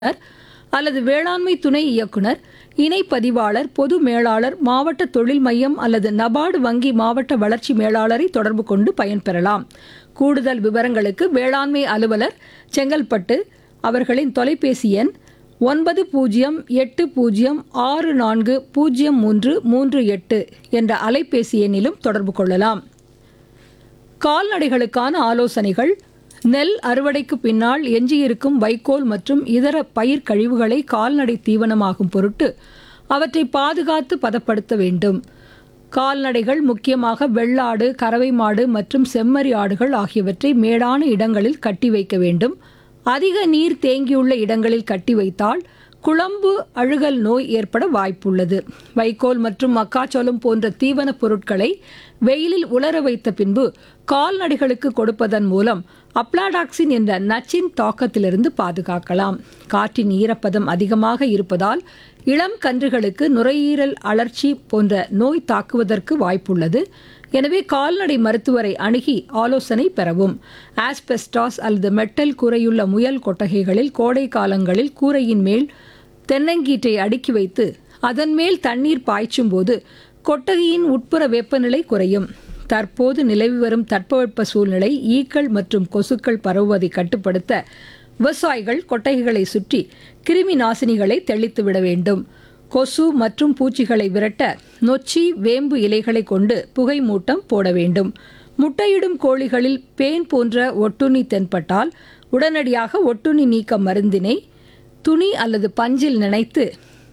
அல்லது வேளாண்மை துணை இயக்குனர் இணை பதிவாளர் பொது மேலாளர் மாவட்ட தொழில் மையம் அல்லது நபார்டு வங்கி மாவட்ட வளர்ச்சி மேலாளரை தொடர்பு கொண்டு பயன்பெறலாம் கூடுதல் விவரங்களுக்கு வேளாண்மை அலுவலர் செங்கல்பட்டு அவர்களின் தொலைபேசி எண் ஒன்பது பூஜ்ஜியம் எட்டு பூஜ்ஜியம் ஆறு நான்கு பூஜ்ஜியம் மூன்று மூன்று எட்டு என்ற அலைபேசி எண்ணிலும் தொடர்பு கொள்ளலாம் கால்நடைகளுக்கான ஆலோசனைகள் நெல் அறுவடைக்கு பின்னால் எஞ்சியிருக்கும் வைக்கோல் மற்றும் இதர பயிர் கழிவுகளை கால்நடை தீவனமாகும் பொருட்டு அவற்றை பாதுகாத்து பதப்படுத்த வேண்டும் கால்நடைகள் முக்கியமாக வெள்ளாடு கறவை மாடு மற்றும் செம்மறி ஆடுகள் ஆகியவற்றை மேடான இடங்களில் கட்டி வைக்க வேண்டும் அதிக நீர் தேங்கியுள்ள இடங்களில் கட்டி வைத்தால் குழம்பு அழுகல் நோய் ஏற்பட வாய்ப்புள்ளது வைக்கோல் மற்றும் மக்காச்சோளம் போன்ற தீவனப் பொருட்களை வெயிலில் உலர வைத்த பின்பு கால்நடைகளுக்கு கொடுப்பதன் மூலம் அப்ளாடாக்சின் என்ற நச்சின் தாக்கத்திலிருந்து பாதுகாக்கலாம் காற்றின் ஈரப்பதம் அதிகமாக இருப்பதால் இளம் கன்றுகளுக்கு நுரையீரல் அழற்சி போன்ற நோய் தாக்குவதற்கு வாய்ப்புள்ளது எனவே கால்நடை மருத்துவரை அணுகி ஆலோசனை பெறவும் ஆஸ்பெஸ்டாஸ் அல்லது மெட்டல் கூரையுள்ள முயல் கொட்டகைகளில் கோடை காலங்களில் கூரையின் மேல் தென்னங்கீற்றை அடுக்கி வைத்து அதன் மேல் தண்ணீர் பாய்ச்சும் போது கொட்டகையின் உட்புற வெப்பநிலை குறையும் தற்போது நிலவி வரும் தட்பவெப்ப சூழ்நிலை ஈக்கள் மற்றும் கொசுக்கள் பரவுவதை கட்டுப்படுத்த விவசாயிகள் கொட்டகைகளை சுற்றி கிருமி நாசினிகளை தெளித்து விட வேண்டும் கொசு மற்றும் பூச்சிகளை விரட்ட நொச்சி வேம்பு இலைகளை கொண்டு புகை மூட்டம் போட வேண்டும் முட்டையிடும் கோழிகளில் பேன் போன்ற ஒட்டுண்ணி தென்பட்டால் உடனடியாக ஒட்டுண்ணி நீக்க மருந்தினை துணி அல்லது பஞ்சில் நினைத்து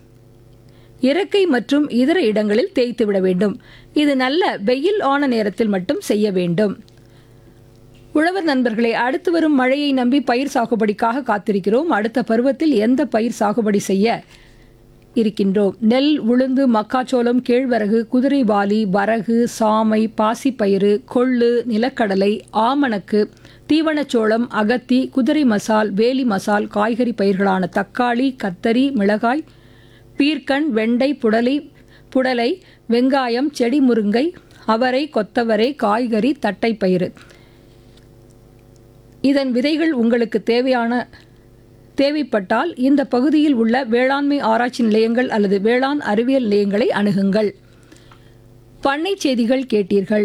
இறக்கை மற்றும் இதர இடங்களில் தேய்த்து விட வேண்டும் இது நல்ல வெயில் ஆன நேரத்தில் மட்டும் செய்ய வேண்டும் உழவர் நண்பர்களே அடுத்து வரும் மழையை நம்பி பயிர் சாகுபடிக்காக காத்திருக்கிறோம் அடுத்த பருவத்தில் எந்த பயிர் சாகுபடி செய்ய இருக்கின்றோம் நெல் உளுந்து மக்காச்சோளம் கேழ்வரகு குதிரைவாலி வரகு சாமை பாசிப்பயிறு கொள்ளு நிலக்கடலை ஆமணக்கு தீவனச்சோளம் அகத்தி குதிரை மசால் வேலி மசால் காய்கறி பயிர்களான தக்காளி கத்தரி மிளகாய் பீர்க்கன் வெண்டை புடலை புடலை வெங்காயம் செடி முருங்கை அவரை கொத்தவரை காய்கறி தட்டைப்பயிறு இதன் விதைகள் உங்களுக்கு தேவையான தேவைப்பட்டால் இந்த பகுதியில் உள்ள வேளாண்மை ஆராய்ச்சி நிலையங்கள் அல்லது வேளாண் அறிவியல் நிலையங்களை அணுகுங்கள் பண்ணை செய்திகள் கேட்டீர்கள்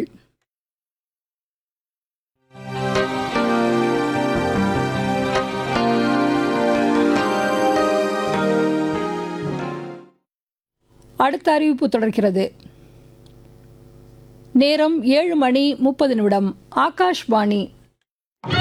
அடுத்த அறிவிப்பு தொடர்கிறது நேரம் ஏழு மணி முப்பது நிமிடம் ஆகாஷ்வாணி